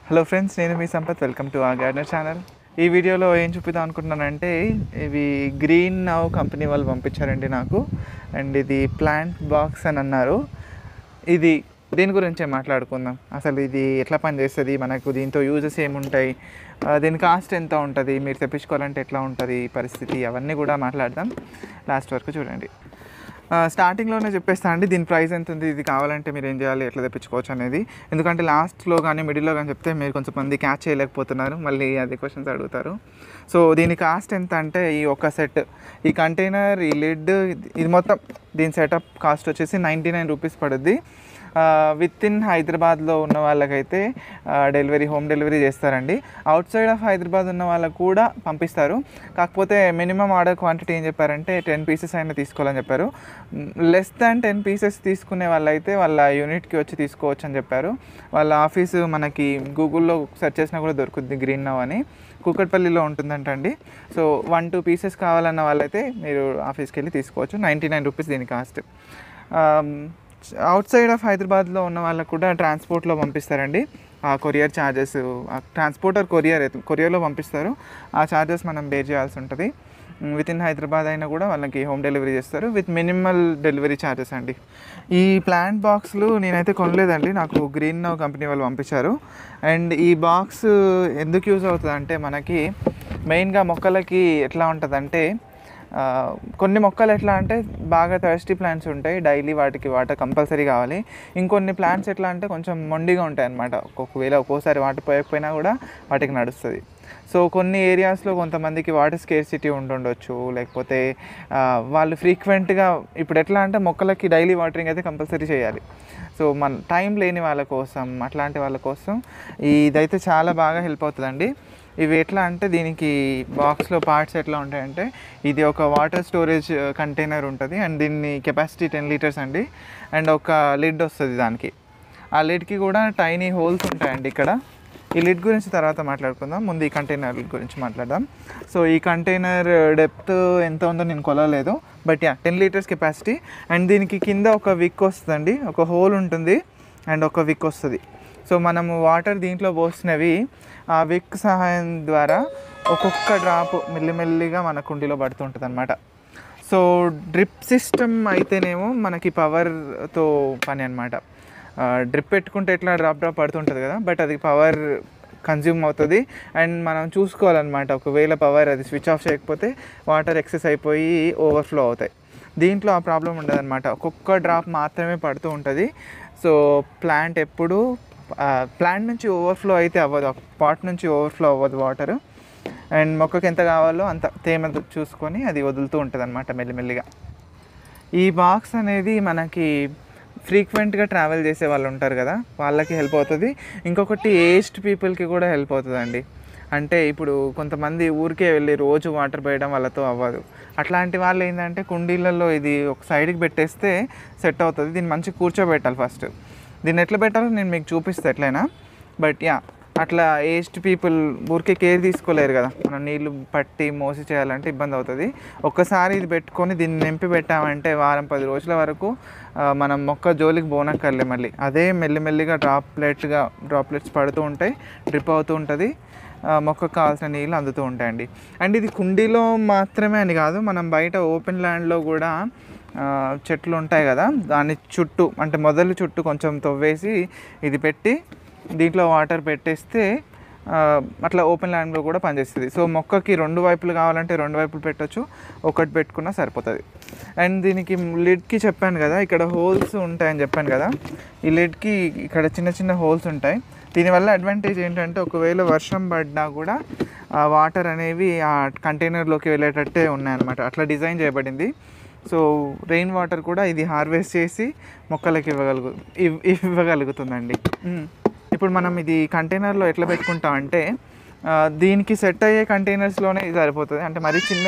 Hello friends నేను మీ Sampath welcome to uh gardener channel ఈ వీడియోలో ఏం చూపిద్దాం అనుకుంటున్నానంటే ఇవి గ్రీన్ నవ్ కంపెనీ వాళ్ళు పంపించారండి నాకు అండ్ ఇది ప్లాంట్ బాక్స్ అని అన్నారు ఇది దీని గురించే మాట్లాడుకుందాం అసలు ఇది ఎట్లా పనిచేస్తుంది మనకు దీంతో యూజెస్ ఏముంటాయి ఆ, దీని కాస్ట్ ఎంత ఉంటుంది మీరు తెప్పించుకోవాలంటే ఎట్లా ఉంటుంది పరిస్థితి అవన్నీ కూడా మాట్లాడదాం లాస్ట్ వరకు చూడండి ఆ, స్టార్టింగ్లోనే చెప్పేస్తా అండి దీని ప్రైస్ ఎంత ఉంది ఇది కావాలంటే మీరు ఏం చేయాలి ఎట్లా తెప్పించుకోవచ్చు అనేది ఎందుకంటే లాస్ట్లో కానీ మిడిల్లో కానీ చెప్తే మీరు కొంచెం మంది క్యాచ్ చేయలేకపోతున్నారు మళ్ళీ అది క్వశ్చన్స్ అడుగుతారు సో దీని కాస్ట్ ఎంత అంటే ఈ ఒక సెట్ ఈ కంటైనర్ ఈ లిడ్ ఇది మొత్తం దీని సెటప్ కాస్ట్ వచ్చేసి నైంటీ నైన్ రూపీస్ పడుద్ది విత్ ఇన్ హైదరాబాద్లో ఉన్న వాళ్ళకైతే డెలివరీ హోమ్ డెలివరీ చేస్తారండి అవుట్ సైడ్ ఆఫ్ హైదరాబాద్ ఉన్న వాళ్ళకు కూడా పంపిస్తారు కాకపోతే మినిమం ఆర్డర్ క్వాంటిటీ ఏం చెప్పారంటే టెన్ పీసెస్ అయినా తీసుకోవాలని చెప్పారు లెస్ దాన్ టెన్ పీసెస్ తీసుకునే వాళ్ళైతే వాళ్ళ యూనిట్కి వచ్చి తీసుకోవచ్చు అని చెప్పారు వాళ్ళ ఆఫీసు మనకి గూగుల్లో సెర్చ్ చేసినా కూడా దొరుకుద్ది గ్రీన్ నవ్ అని కూకట్పల్లిలో ఉంటుందంటండి సో వన్ టూ పీసెస్ కావాలన్న వాళ్ళైతే మీరు ఆఫీస్కి వెళ్ళి తీసుకోవచ్చు నైంటీ నైన్ రూపీస్ దీని కాస్ట్ అవుట్ సైడ్ ఆఫ్ హైదరాబాద్లో ఉన్న వాళ్ళకు కూడా ట్రాన్స్పోర్ట్లో పంపిస్తారండి ఆ కొరియర్ ఛార్జెస్ ట్రాన్స్పోర్టర్ కొరియర్ కొరియర్లో పంపిస్తారు ఆ ఛార్జెస్ మనం బేర్ చేయాల్సి ఉంటుంది విత్ ఇన్ హైదరాబాద్ అయినా కూడా వాళ్ళకి హోమ్ డెలివరీ చేస్తారు విత్ మినిమల్ డెలివరీ ఛార్జెస్ అండి ఈ ప్లాంట్ బాక్స్లు నేనైతే కొనలేదండి నాకు గ్రీన్ నవ్ కంపెనీ వాళ్ళు పంపించారు అండ్ ఈ బాక్స్ ఎందుకు యూజ్ అవుతుంది అంటే మనకి మెయిన్గా మొక్కలకి ఎట్లా ఉంటుందంటే ఆ, కొన్ని మొక్కలు ఎట్లా అంటే బాగా థర్స్టీ ప్లాంట్స్ ఉంటాయి డైలీ వాటికి వాటర్ కంపల్సరీ కావాలి ఇంకొన్ని ప్లాంట్స్ ఎట్లా అంటే కొంచెం మొండిగా ఉంటాయి అనమాట ఒకవేళ ఒక్కోసారి వాటర్ పోయకపోయినా కూడా వాటికి నడుస్తుంది సో కొన్ని ఏరియాస్లో కొంతమందికి వాటర్ స్కేర్సిటీ ఉంటుండొచ్చు లేకపోతే ఆ, వాళ్ళు ఫ్రీక్వెంట్గా ఇప్పుడు ఎట్లా అంటే మొక్కలకి డైలీ వాటరింగ్ అయితే కంపల్సరీ చేయాలి సో మన టైం లేని వాళ్ళ కోసం అట్లాంటి వాళ్ళ కోసం ఇదైతే చాలా బాగా హెల్ప్ అవుతుందండి ఇవి ఎట్లా అంటే దీనికి బాక్స్లో పార్ట్స్ ఎట్లా ఉంటాయంటే ఇది ఒక వాటర్ స్టోరేజ్ కంటైనర్ ఉంటుంది అండ్ దీన్ని కెపాసిటీ టెన్ లీటర్స్ అండి అండ్ ఒక లిడ్ వస్తుంది దానికి ఆ లిడ్కి కూడా టైనీ హోల్స్ ఉంటాయండి ఇక్కడ ఈ లిడ్ గురించి తర్వాత మాట్లాడుకుందాం ముందు ఈ కంటైనర్ గురించి మాట్లాడదాం సో ఈ కంటైనర్ డెప్త్ ఎంత ఉందో నేను కొలవలేదు but yeah ten litres capacity and దీనికి కింద ఒక విక్ వస్తుందండి ఒక హోల్ ఉంటుంది అండ్ ఒక విక్ వస్తుంది సో మనము వాటర్ దీంట్లో పోసినవి ఆ విక్ సహాయం ద్వారా ఒక్కొక్క డ్రాప్ మెల్లిమెల్లిగా మన కుండీలో పడుతుంటుంది అనమాట సో డ్రిప్ సిస్టమ్ అయితేనేమో మనకి పవర్తో పని అనమాట డ్రిప్ పెట్టుకుంటే ఎట్లా డ్రాప్ డ్రాప్ పడుతుంటుంది కదా బట్ అది పవర్ కన్జ్యూమ్ అవుతుంది అండ్ మనం చూసుకోవాలన్నమాట ఒకవేళ పవర్ అది స్విచ్ ఆఫ్ చేయకపోతే వాటర్ ఎక్సెస్ అయిపోయి ఓవర్ఫ్లో అవుతాయి దీంట్లో ఆ ప్రాబ్లం ఉండదన్నమాట ఒక్కొక్క డ్రాప్ మాత్రమే పడుతూ ఉంటుంది సో ప్లాంట్ ఎప్పుడు ప్లాంట్ నుంచి ఓవర్ఫ్లో అయితే అవ్వదు పాట్ నుంచి ఓవర్ఫ్లో అవ్వదు వాటర్ అండ్ మొక్కకి ఎంత కావాలో అంత తేమ చూసుకొని అది వదులుతూ ఉంటుంది అనమాట మెల్లిమెల్లిగా ఈ బాక్స్ అనేది మనకి ఫ్రీక్వెంట్గా ట్రావెల్ చేసే వాళ్ళు ఉంటారు కదా వాళ్ళకి హెల్ప్ అవుతుంది ఇంకొకటి ఏజ్డ్ పీపుల్కి కూడా హెల్ప్ అవుతుందండి అంటే ఇప్పుడు కొంతమంది ఊరికే వెళ్ళి రోజు వాటర్ పోయడం వాళ్ళతో అవ్వదు అట్లాంటి వాళ్ళు ఏంటంటే కుండీలలో ఇది ఒక సైడ్కి పెట్టేస్తే సెట్ అవుతుంది దీన్ని మంచిగా కూర్చోబెట్టాలి ఫస్ట్ దీన్ని ఎట్లా పెట్టాలో నేను మీకు చూపిస్తాను ఎట్లయినా బట్ యా అట్లా ఏజ్డ్ పీపుల్ ఊరికే కేర్ తీసుకోలేరు కదా మనం నీళ్ళు పట్టి మోసి చేయాలంటే ఇబ్బంది అవుతుంది ఒక్కసారి ఇది పెట్టుకొని దీన్ని నింపి పెట్టామంటే వారం పది రోజుల వరకు ఆ, మనం మొక్క జోలికి పోనక్కర్లే మళ్ళీ అదే మెల్లిమెల్లిగా డ్రాప్లెట్గా డ్రాప్లెట్స్ పడుతూ ఉంటాయి డ్రిప్ అవుతూ ఉంటుంది ఆ, మొక్కకు కావాల్సిన నీళ్ళు అందుతూ ఉంటాయండి అండ్ ఇది కుండీలో మాత్రమే అని కాదు మనం బయట ఓపెన్ ల్యాండ్లో కూడా ఆ, చెట్లు ఉంటాయి కదా దాని చుట్టూ అంటే మొదలు చుట్టూ కొంచెం తవ్వేసి ఇది పెట్టి దీంట్లో వాటర్ పెట్టేస్తే ఆ, అట్లా ఓపెన్ ల్యాండ్లో కూడా పనిచేస్తుంది సో మొక్కకి రెండు వైపులు కావాలంటే రెండు వైపులు పెట్టొచ్చు ఒకటి పెట్టుకున్నా సరిపోతుంది అండ్ దీనికి లిడ్కి చెప్పాను కదా ఇక్కడ హోల్స్ ఉంటాయని చెప్పాను కదా ఈ లిడ్కి ఇక్కడ చిన్న చిన్న హోల్స్ ఉంటాయి దీనివల్ల అడ్వాంటేజ్ ఏంటంటే ఒకవేళ వర్షం పడినా కూడా ఆ వాటర్ అనేవి ఆ కంటైనర్లోకి వెళ్ళేటట్టే ఉన్నాయన్నమాట అట్లా డిజైన్ చేయబడింది సో రెయిన్ వాటర్ కూడా ఇది హార్వెస్ట్ చేసి మొక్కలకి ఇవ్వగలుగు ఇవ్- ఇవ్వగలుగుతుందండి మ్మ్. ఇప్పుడు మనం ఇది కంటైనర్లో ఎట్లా పెట్టుకుంటాం అంటే ఆ, దీనికి సెట్ అయ్యే కంటైనర్స్లోనే ఇది సరిపోతుంది అంటే మరీ చిన్న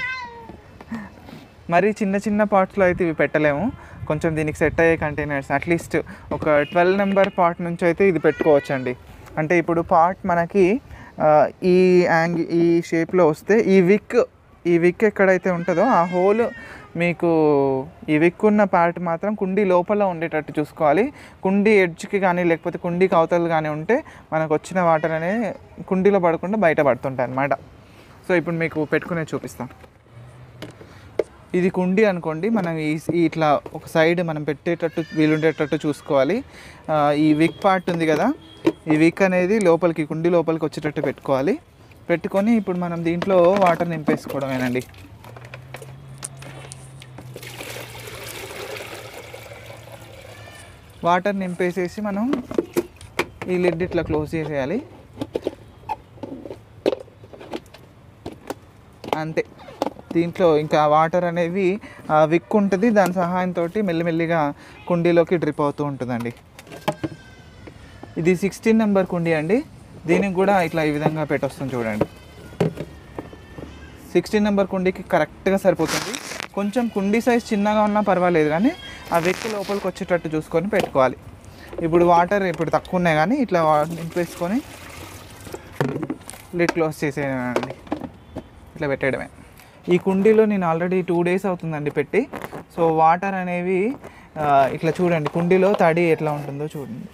మరీ చిన్న చిన్న పాట్స్లో అయితే ఇవి పెట్టలేము కొంచెం దీనికి సెట్ అయ్యే కంటైనర్స్ అట్లీస్ట్ ఒక ట్వెల్వ్ నెంబర్ పాట్ నుంచి అయితే ఇది పెట్టుకోవచ్చండి అంటే ఇప్పుడు పాట్ మనకి ఆ, ఈ యాంగ్ ఈ షేప్లో వస్తే ఈ విక్ ఈ విక్ ఎక్కడైతే ఉంటుందో ఆ హోల్ మీకు ఈ విక్కున్న పార్ట్ మాత్రం కుండీ లోపల ఉండేటట్టు చూసుకోవాలి కుండీ ఎడ్జ్కి కానీ లేకపోతే కుండీకి అవతలు కానీ ఉంటే మనకు వచ్చిన వాటర్ అనేది కుండీలో పడకుండా బయట పడుతుంటాయి అన్నమాట సో ఇప్పుడు మీకు పెట్టుకునే చూపిస్తాం ఇది కుండి అనుకోండి మనం ఈ ఈ ఇట్లా ఒక సైడ్ మనం పెట్టేటట్టు వీలుండేటట్టు చూసుకోవాలి ఆ, ఈ విక్ పార్ట్ ఉంది కదా ఈ విక్ అనేది లోపలికి కుండి లోపలికి వచ్చేటట్టు పెట్టుకోవాలి పెట్టుకొని ఇప్పుడు మనం దీంట్లో వాటర్ నింపేసుకోవడమేనండి వాటర్ నింపేసేసి మనం ఈ లిడ్ ఇట్లా క్లోజ్ చేసేయాలి అంతే దీంట్లో ఇంకా వాటర్ అనేవి ఆ, విక్ ఉంటుంది దాని సహాయంతో మెల్లిమెల్లిగా కుండీలోకి డ్రిప్ అవుతూ ఉంటుందండి ఇది సిక్స్టీన్ నెంబర్ కుండీ అండి దీనికి కూడా ఇట్లా ఈ విధంగా పెట్టొస్తుంది చూడండి సిక్స్టీన్ నెంబర్ కుండీకి కరెక్ట్గా సరిపోతుంది కొంచెం కుండీ సైజ్ చిన్నగా ఉన్నా పర్వాలేదు కానీ ఆ వెక్కి లోపలికి వచ్చేటట్టు చూసుకొని పెట్టుకోవాలి ఇప్పుడు వాటర్ ఇప్పుడు తక్కువ ఉన్నాయి కానీ ఇట్లా వా- నింపేసుకొని లిడ్ క్లోజ్ చేసేయండి ఇట్లా పెట్టడమే ఈ కుండీలో నేను ఆల్రెడీ టూ డేస్ అవుతుందండి పెట్టి సో వాటర్ అనేవి ఆ, ఇట్లా చూడండి కుండీలో తడి ఎట్లా ఉంటుందో చూడండి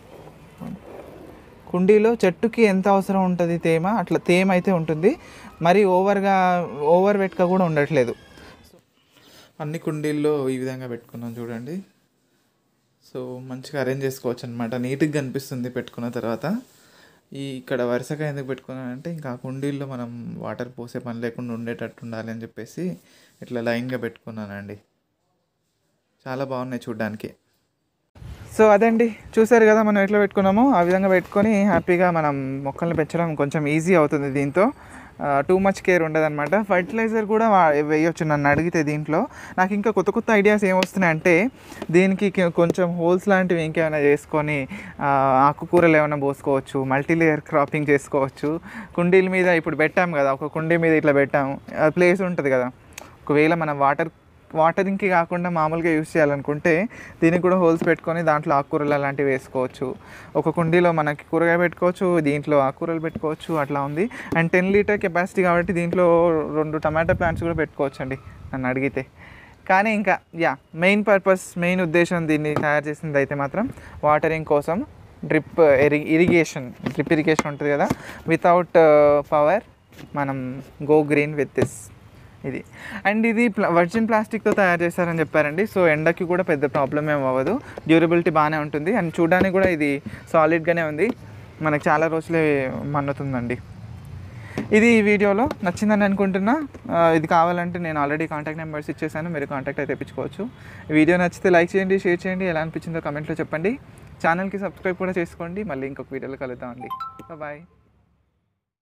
కుండీలో చెట్టుకి ఎంత అవసరం ఉంటుంది తేమ అట్లా తేమ అయితే ఉంటుంది మరి ఓవర్గా ఓవర్ వెట్గా కూడా ఉండట్లేదు అన్ని కుండీల్లో ఈ విధంగా పెట్టుకున్నాం చూడండి సో మంచిగా అరేంజ్ చేసుకోవచ్చు అనమాట నీట్గా కనిపిస్తుంది పెట్టుకున్న తర్వాత ఈ ఇక్కడ వరుసగా ఎందుకు పెట్టుకున్నానంటే ఇంకా ఆ కుండీల్లో మనం వాటర్ పోసే పని లేకుండా ఉండేటట్టు ఉండాలి అని చెప్పేసి ఇట్లా లైన్గా పెట్టుకున్నానండి చాలా బాగున్నాయి చూడ్డానికి సో అదండి చూసారు కదా మనం ఎట్లా పెట్టుకున్నామో ఆ విధంగా పెట్టుకొని హ్యాపీగా మనం మొక్కల్ని పెంచడం కొంచెం ఈజీ అవుతుంది దీంతో టూ మచ్ కేర్ ఉండదన్నమాట ఫర్టిలైజర్ కూడా వా- వేయొచ్చు నన్ను అడిగితే దీంట్లో నాకు ఇంకా కొత్త కొత్త ఐడియాస్ ఏమొస్తున్నాయి అంటే దీనికి కి- కొంచెం హోల్స్ లాంటివి ఇంకేమైనా చేసుకొని ఆ, ఆకుకూరలు ఏమైనా పోసుకోవచ్చు మల్టీ లేయర్ క్రాపింగ్ చేసుకోవచ్చు కుండీల మీద ఇప్పుడు పెట్టాం కదా ఒక కుండీ మీద ఇట్లా పెట్టాం ప్లేస్ ఉంటుంది కదా ఒకవేళ మనం వాటర్ వాటరింగ్కి కాకుండా మామూలుగా యూస్ చేయాలనుకుంటే దీనికి కూడా హోల్స్ పెట్టుకొని దాంట్లో ఆకుకూరలు అలాంటివి వేసుకోవచ్చు ఒక కుండీలో మనకి కూరగాయ పెట్టుకోవచ్చు దీంట్లో ఆకుకూరలు పెట్టుకోవచ్చు అట్లా ఉంది అండ్ టెన్ లీటర్ కెపాసిటీ కాబట్టి దీంట్లో రెండు టమాటా ప్లాంట్స్ కూడా పెట్టుకోవచ్చు అండి నన్ను అడిగితే కానీ ఇంకా యా మెయిన్ పర్పస్ మెయిన్ ఉద్దేశం దీన్ని తయారు చేసింది అయితే మాత్రం వాటరింగ్ కోసం డ్రిప్ ఇరి ఇరిగేషన్ డ్రిప్ ఇరిగేషన్ ఉంటుంది కదా వితౌట్ పవర్ మనం గో గ్రీన్ విత్ దిస్ ఇది అండ్ ఇది ప్ల వర్జిన్ ప్లాస్టిక్తో తయారు చేశారని చెప్పారండి సో ఎండకి కూడా పెద్ద ప్రాబ్లం ఏం అవ్వదు డ్యూరబిలిటీ బాగానే ఉంటుంది అండ్ చూడడానికి కూడా ఇది సాలిడ్గానే ఉంది మనకు చాలా రోజులే మన్నుతుందండి ఇది ఈ వీడియోలో నచ్చిందని అనుకుంటున్నా ఆ, ఇది కావాలంటే నేను ఆల్రెడీ కాంటాక్ట్ నెంబర్స్ ఇచ్చేసాను మీరు కాంటాక్ట్ అయితే తెప్పించుకోవచ్చు ఈ వీడియో నచ్చితే లైక్ చేయండి షేర్ చేయండి ఎలా అనిపించిందో కమెంట్లో చెప్పండి ఛానల్కి సబ్స్క్రైబ్ కూడా చేసుకోండి మళ్ళీ ఇంకొక వీడియోలో కలుద్దామండి బాయ్